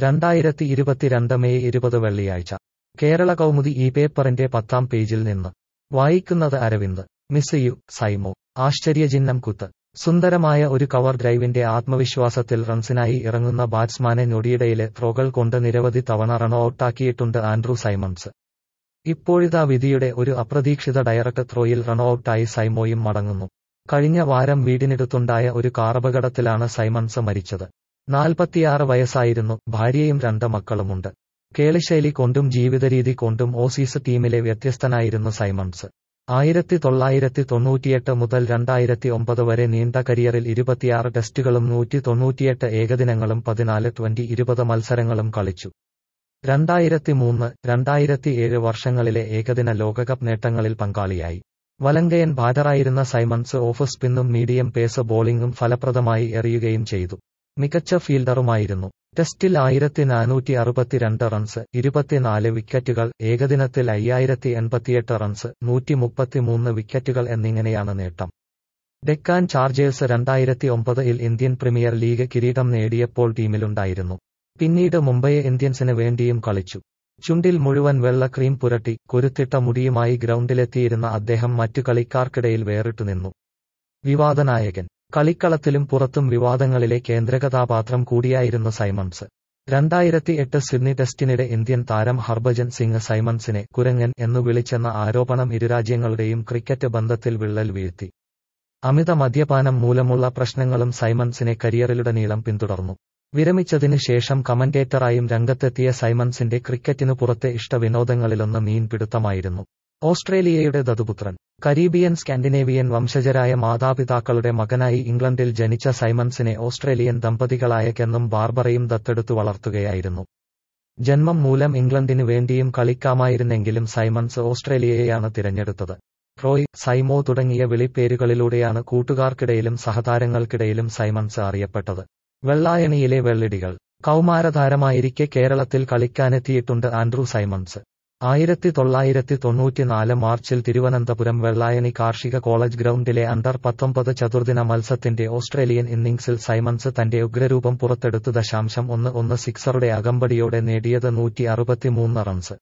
രണ്ടായിരത്തി ഇരുപത്തിരണ്ട് മെയ് ഇരുപത് വെള്ളിയാഴ്ച കേരള കൗമുദി ഈ പേപ്പറിന്റെ പത്താം പേജിൽ നിന്ന് വായിക്കുന്നത് അരവിന്ദ് മിസ് യു സൈമോ ആശ്ചര്യചിഹ്നം കുത്ത് സുന്ദരമായ ഒരു കവർ ഡ്രൈവിന്റെ ആത്മവിശ്വാസത്തിൽ റൺസിനായി ഇറങ്ങുന്ന ബാറ്റ്സ്മാനെ ഞൊടിയിടയിലെ ത്രോകൾ കൊണ്ട് നിരവധി തവണ റൺ ഔട്ടാക്കിയിട്ടുണ്ട് ആൻഡ്രൂ സൈമൺസ് ഇപ്പോഴിതാ വിധിയുടെ ഒരു അപ്രതീക്ഷിത ഡയറക്ട് ത്രോയിൽ റൺഔട്ടായി സൈമോയും മടങ്ങുന്നു കഴിഞ്ഞ വാരം വീടിനടുത്തുണ്ടായ ഒരു കാറപകടത്തിലാണ് സൈമൺസ് മരിച്ചത് നാൽപ്പത്തിയാറ് വയസ്സായിരുന്നു ഭാര്യയും രണ്ട് മക്കളുമുണ്ട് കേളിശൈലി കൊണ്ടും ജീവിതരീതി കൊണ്ടും ഓസീസ് ടീമിലെ വ്യത്യസ്തനായിരുന്നു സൈമൺസ് ആയിരത്തി തൊള്ളായിരത്തി തൊണ്ണൂറ്റിയെട്ട് മുതൽ രണ്ടായിരത്തി ഒമ്പത് വരെ നീണ്ട കരിയറിൽ ഇരുപത്തിയാറ് ടെസ്റ്റുകളും നൂറ്റി തൊണ്ണൂറ്റിയെട്ട് ഏകദിനങ്ങളും പതിനാല് ട്വന്റി ഇരുപത് മത്സരങ്ങളും കളിച്ചു രണ്ടായിരത്തി മൂന്ന് രണ്ടായിരത്തി ഏഴ് വർഷങ്ങളിലെ ഏകദിന ലോകകപ്പ് നേട്ടങ്ങളിൽ പങ്കാളിയായി വലങ്കയൻ ബാറ്ററായിരുന്ന സൈമൺസ് ഓഫ് സ്പിന്നും മീഡിയം പേസ് ബോളിംഗും ഫലപ്രദമായി എറിയുകയും ചെയ്തു മികച്ച ഫീൽഡറുമായിരുന്നു ടെസ്റ്റിൽ ആയിരത്തി നാനൂറ്റി അറുപത്തിരണ്ട് റൺസ് ഇരുപത്തിനാല് വിക്കറ്റുകൾ ഏകദിനത്തിൽ അയ്യായിരത്തി എൺപത്തിയെട്ട് റൺസ് നൂറ്റി മുപ്പത്തിമൂന്ന് വിക്കറ്റുകൾ എന്നിങ്ങനെയാണ് നേട്ടം ഡെക്കാൻ ചാർജേഴ്സ് രണ്ടായിരത്തി ഒമ്പതിൽ ഇന്ത്യൻ പ്രീമിയർ ലീഗ് കിരീടം നേടിയപ്പോൾ ടീമിലുണ്ടായിരുന്നു പിന്നീട് മുംബൈ ഇന്ത്യൻസിന് വേണ്ടിയും കളിച്ചു ചുണ്ടിൽ മുഴുവൻ വെള്ള ക്രീം പുരട്ടി കുരുത്തിട്ട മുടിയുമായി ഗ്രൗണ്ടിലെത്തിയിരുന്ന അദ്ദേഹം മറ്റു കളിക്കാർക്കിടയിൽ വേറിട്ടുനിന്നു വിവാദനായകൻ കളിക്കളത്തിലും പുറത്തും വിവാദങ്ങളിലെ കേന്ദ്രകഥാപാത്രം കൂടിയായിരുന്നു സൈമൺസ് രണ്ടായിരത്തി എട്ട് സിഡ്നി ടെസ്റ്റിനിടെ ഇന്ത്യൻ താരം ഹർഭജൻ സിംഗ് സൈമൺസിനെ കുരങ്ങൻ എന്നു വിളിച്ചെന്ന ആരോപണം ഇരുരാജ്യങ്ങളുടെയും ക്രിക്കറ്റ് ബന്ധത്തിൽ വിള്ളൽ വീഴ്ത്തി അമിത മദ്യപാനം മൂലമുള്ള പ്രശ്നങ്ങളും സൈമൺസിനെ കരിയറിലുടനീളം പിന്തുടർന്നു വിരമിച്ചതിന് ശേഷം കമന്റേറ്ററായും രംഗത്തെത്തിയ സൈമൺസിന്റെ ക്രിക്കറ്റിനു പുറത്തെ ഇഷ്ടവിനോദങ്ങളിലൊന്ന് മീൻപിടുത്തമായിരുന്നു ഓസ്ട്രേലിയയുടെ ദതുപുത്രൻ കരീബിയൻ സ്കാൻഡിനേവിയൻ വംശജരായ മാതാപിതാക്കളുടെ മകനായി ഇംഗ്ലണ്ടിൽ ജനിച്ച സൈമൺസിനെ ഓസ്ട്രേലിയൻ ദമ്പതികളായ കെന്നും ബാർബറയും ദത്തെടുത്തു വളർത്തുകയായിരുന്നു ജന്മം മൂലം ഇംഗ്ലണ്ടിനു വേണ്ടിയും കളിക്കാമായിരുന്നെങ്കിലും സൈമൺസ് ഓസ്ട്രേലിയയെയാണ് തിരഞ്ഞെടുത്തത് റോയ് സൈമോ തുടങ്ങിയ വിളിപ്പേരുകളിലൂടെയാണ് കൂട്ടുകാർക്കിടയിലും സഹതാരങ്ങൾക്കിടയിലും സൈമൺസ് അറിയപ്പെട്ടത് വെള്ളായണിയിലെ വെള്ളിടികൾ കൗമാരതാരമായിരിക്കെ കേരളത്തിൽ കളിക്കാനെത്തിയിട്ടുണ്ട് ആൻഡ്രൂ സൈമൺസ് ആയിരത്തി തൊള്ളായിരത്തി തൊണ്ണൂറ്റിനാല് മാർച്ചിൽ തിരുവനന്തപുരം വെള്ളായണി കാർഷിക കോളേജ് ഗ്രൗണ്ടിലെ അണ്ടർ പത്തൊമ്പത് ചതുർദിന മത്സരത്തിന്റെ ഓസ്ട്രേലിയൻ ഇന്നിംഗ്സിൽ സൈമൺസ് തന്റെ ഉഗ്രരൂപം പുറത്തെടുത്ത് ദശാംശം ഒന്ന് ഒന്ന് സിക്സറുടെ അകമ്പടിയോടെ നേടിയത് നൂറ്റി അറുപത്തിമൂന്ന് റൺസ്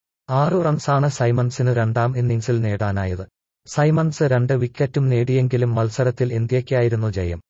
ആറു റൺസാണ് സൈമൺസിന് രണ്ടാം ഇന്നിംഗ്സിൽ നേടാനായത് സൈമൺസ് രണ്ട് വിക്കറ്റും നേടിയെങ്കിലും മത്സരത്തിൽ ഇന്ത്യയ്ക്കായിരുന്നു ജയം